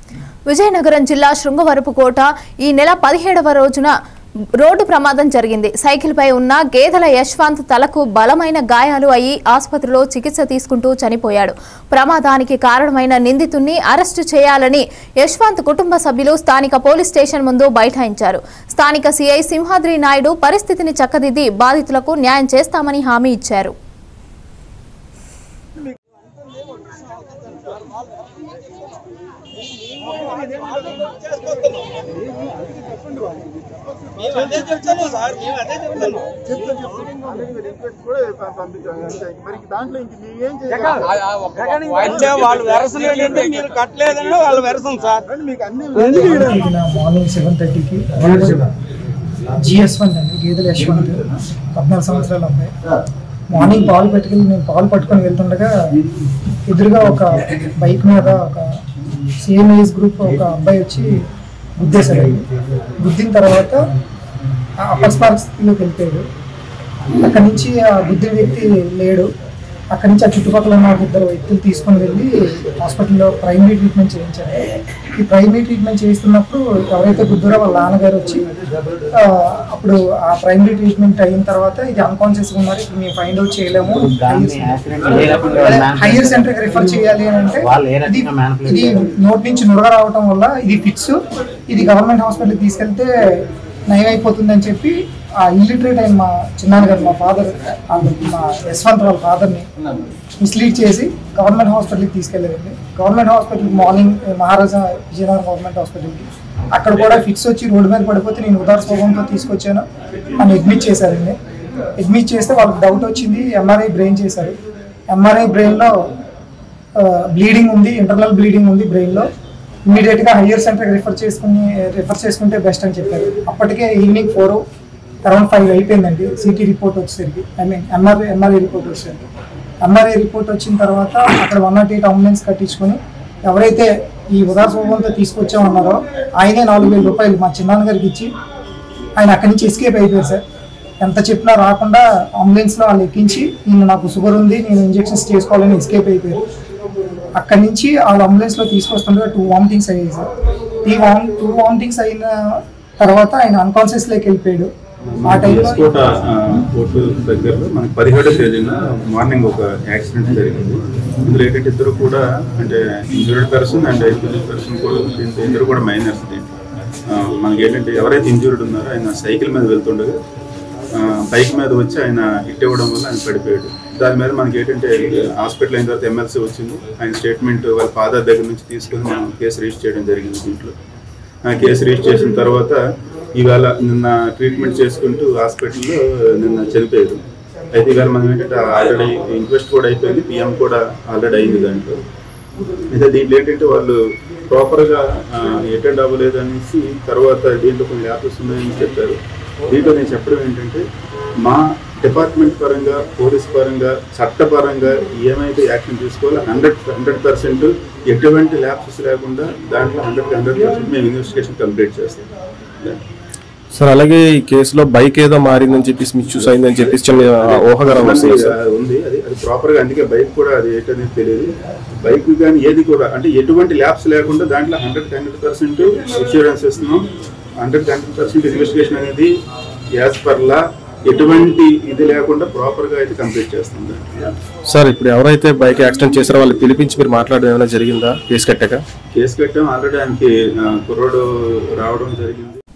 విజయనగరం జిల్లా శృంగవరపుకోట ఈ నెల పదిహేడవ రోజున రోడ్డు ప్రమాదం జరిగింది సైకిల్పై ఉన్న గేదెల యశ్వంత్ తలకు బలమైన గాయాలు అయి ఆసుపత్రిలో చికిత్స తీసుకుంటూ చనిపోయాడు ప్రమాదానికి కారణమైన నిందితుణ్ణి అరెస్టు చేయాలని యశ్వంత్ కుటుంబ సభ్యులు స్థానిక పోలీస్ స్టేషన్ ముందు బైఠాయించారు స్థానిక సీఐ సింహాద్రి నాయుడు పరిస్థితిని చక్కదిద్ది బాధితులకు న్యాయం చేస్తామని హామీ ఇచ్చారు మేము అదే చెప్తాను సార్ మేము అదే చెప్తాను చెప్తా చెప్తా రిక్వెస్ట్ కూడా పం- పంపించాను అంతే మరి దాంట్లో ఇంక మేమేం చేయాలి అంటే వాళ్ళు వెరసలు ఏంటంటే మీరు కట్టలేదని వాళ్ళు వెరసం సార్ మీకు అన్ని జరిగిన మార్నింగ్ సెవెన్ థర్టీకి జిఎస్వంత్ అండి గేదెల యశ్వంత్ పద్నాలుగు సంవత్సరాల అబ్బాయి మార్నింగ్ పాలు పెట్టుకెళ్ళి నేను పాలు పట్టుకొని వెళ్తుండగా ఎదురుగా ఒక బైక్ మీద ఒక సేమ్ ఏజ్ గ్రూప్ ఒక అబ్బాయి వచ్చి గుద్దేశాడు గుద్దిన తర్వాత అప్పర్ స్పార్క్ స్థితిలోకి వెళ్ళిపోయాడు అక్కడి నుంచి ఆ గుద్దిన వ్యక్తి లేడు అక్కడి నుంచి ఆ చుట్టుపక్కల ఉన్న ఒక ఇద్దరు వ్యక్తులు తీసుకొని వెళ్ళి హాస్పిటల్లో ప్రైమరీ ట్రీట్మెంట్ చేయించారు ఈ ప్రైమరీ ట్రీట్మెంట్ చేస్తున్నప్పుడు ఎవరైతే గుద్దురో వాళ్ళ నాన్నగారు వచ్చి ఆ, అప్పుడు ఆ ప్రైమరీ ట్రీట్మెంట్ అయిన తర్వాత ఇది అన్కాన్షియస్ ఉన్నారు ఇప్పుడు మేము ఫైండ్ అవుట్ చేయలేము హైయర్ సెంటర్కి రిఫర్ చేయాలి అని అంటే ఇది ఇది నోట్ నుంచి నురగ రావటం వల్ల ఇది ఫిక్స్ ఇది గవర్నమెంట్ హాస్పిటల్కి తీసుకెళ్తే నయం అయిపోతుంది అని చెప్పి ఆ ఇల్లిటరేట్ అయిన మా చిన్నాన్న గారు మా ఫాదర్ మా యశ్వంత్ వాళ్ళ ఫాదర్ని మిస్లీడ్ చేసి గవర్నమెంట్ హాస్పిటల్కి తీసుకెళ్ళారండి గవర్నమెంట్ హాస్పిటల్కి మార్నింగ్ మహారాజా విజయనగరం గవర్నమెంట్ హాస్పిటల్కి అక్కడ కూడా ఫిక్స్ వచ్చి రోడ్డు మీద పడిపోతే నేను ఉదార స్వభావంతో తీసుకొచ్చాను అని అడ్మిట్ చేశారండి అడ్మిట్ చేస్తే వాళ్ళకి డౌట్ వచ్చింది ఎంఆర్ఐ బ్రెయిన్ చేశారు ఎంఆర్ఐ బ్రెయిన్లో బ్లీడింగ్ ఉంది ఇంటర్నల్ బ్లీడింగ్ ఉంది బ్రెయిన్లో ఇమీడియట్గా హయ్యర్ సెంటర్కి రిఫర్ చేసుకుని రిఫర్ చేసుకుంటే బెస్ట్ అని చెప్పారు అప్పటికే ఈవినింగ్ ఫోర్ అరౌండ్ ఫైవ్ అయిపోయిందండి సిటీ రిపోర్ట్ వచ్చేసరికి I mean MRI MRI report వచ్చేసరికి ఎంఆర్ఐ రిపోర్ట్ వచ్చిన తర్వాత అక్కడ వన్ నాట్ ఎయిట్ అంబులెన్స్ కట్టించుకొని ఎవరైతే ఈ ఉదార స్వభావంతో తీసుకొచ్చామన్నారో ఆయనే నాలుగు వేల రూపాయలు మా చిన్నాన్న గారికి ఇచ్చి ఆయన అక్కడి నుంచి ఎస్కేప్ అయిపోయారు సార్ ఎంత చెప్పినా రాకుండా అంబులెన్స్లో వాళ్ళు ఎక్కించి నేను నాకు షుగర్ ఉంది నేను ఇంజెక్షన్స్ చేసుకోవాలని ఎస్కేప్ అయిపోయారు అక్కడి నుంచి వాళ్ళ అంబులెన్స్లో తీసుకొస్తుంటే టూ వామిటింగ్స్ అయ్యాయి సార్ ఈ వామ్ టూ వామిటింగ్స్ అయిన తర్వాత ఆయన అన్కాన్షియస్లోకి వెళ్ళిపోయాడు ఆ టైంలో కోట కోర్టు దగ్గరలో మనకి పదిహేడో తేదీన మార్నింగ్ ఒక యాక్సిడెంట్ జరిగింది ఇందులో ఏంటంటే ఇద్దరు కూడా అంటే injured person and injured person కూడా దీంట్లో ఇద్దరు కూడా మైనర్స్ దీంట్లో ఆ, మనకి ఏంటంటే ఎవరైతే ఇంజూర్డ్ ఉన్నారో ఆయన సైకిల్ మీద వెళ్తుండగా బైక్ మీద వచ్చి ఆయన హిట్ ఇవ్వడం వల్ల ఆయన పడిపోయాడు దాని మీద మనకి ఏంటంటే హాస్పిటల్ అయిన తర్వాత ఎమ్మెల్సీ వచ్చింది ఆయన స్టేట్మెంట్ వాళ్ళ ఫాదర్ దగ్గర నుంచి తీసుకొని మనం కేసు రిజిస్టర్ చేయడం జరిగింది దీంట్లో ఆ కేసు రిజిస్టర్ చేసిన తర్వాత ఇవాళ నిన్న ట్రీట్మెంట్ చేసుకుంటూ హాస్పిటల్లో నిన్న చనిపోయారు అయితే ఇవాళ మనం ఏంటంటే ఆల్రెడీ ఇంక్వెస్ట్ కూడా అయిపోయింది పిఎం కూడా ఆల్రెడీ అయింది దాంట్లో అయితే దీంట్లో ఏంటంటే వాళ్ళు ప్రాపర్గా అటెండ్ అవ్వలేదు అనేసి తర్వాత దీంట్లో కొన్ని ల్యాప్స్ ఉన్నాయని చెప్పారు దీంట్లో నేను చెప్పడం ఏంటంటే మా డిపార్ట్మెంట్ పరంగా పోలీస్ పరంగా చట్టపరంగా ఏమైతే యాక్షన్ తీసుకోవాలో హండ్రెడ్ హండ్రెడ్ పర్సెంట్ ఎటువంటి ల్యాప్సెస్ లేకుండా దాంట్లో హండ్రెడ్ హండ్రెడ్ పర్సెంట్ మేము ఇన్వెస్టిగేషన్ కంప్లీట్ చేస్తాం సార్ అలాగే ఈ కేసులో బైక్ ఏదో మారిందని చెప్పేసి మిస్యూస్ అయిందని చెప్పేసి చిన్న ఊహగారం వస్తుంది సార్ అది ఉంది అది అది ప్రాపర్ గా అందుకే బైక్ కూడా అది ఏంటనేది తెలియదు బైక్ కానీ ఏది కూడా అంటే ఎటువంటి ల్యాబ్స్ లేకుండా దాంట్లో హండ్రెడ్ హండ్రెడ్ పర్సెంట్ ఇన్సూరెన్స్ ఇస్తున్నాం హండ్రెడ్ హండ్రెడ్ పర్సెంట్ ఇన్వెస్టిగేషన్ అనేది యాజ్ పర్ లా ఎటువంటి ఇది లేకుండా ప్రాపర్ గా అయితే కంప్లీట్ చేస్తాం దాన్ని. సార్ ఇప్పుడు ఎవరైతే బైక్ యాక్సిడెంట్ చేశారో వాళ్ళు పిలిపించి మీరు మాట్లాడడం ఏమైనా జరిగిందా కేసు కట్టాక కేసు కట్టాం ఆల్రెడీ ఆయనకి ఆ, కుర్రోడు రావడం జరిగింది